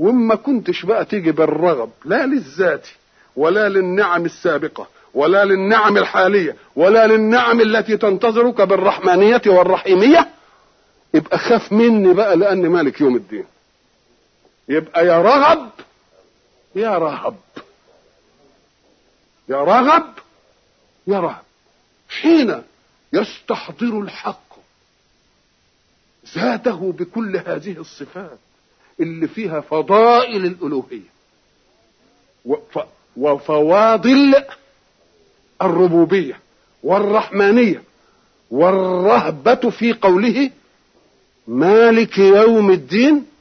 وما كنتش بقى تيجي بالرغب لا للذات ولا للنعم السابقة ولا للنعم الحالية ولا للنعم التي تنتظرك بالرحمانية والرحيمية يبقى خاف مني بقى لأني مالك يوم الدين يبقى يا رغب يا رهب يا رغب يا رهب حين يستحضر الحق ذاته بكل هذه الصفات اللي فيها فضائل الألوهية وفواضل الربوبية والرحمانية والرهبة في قوله مالك يوم الدين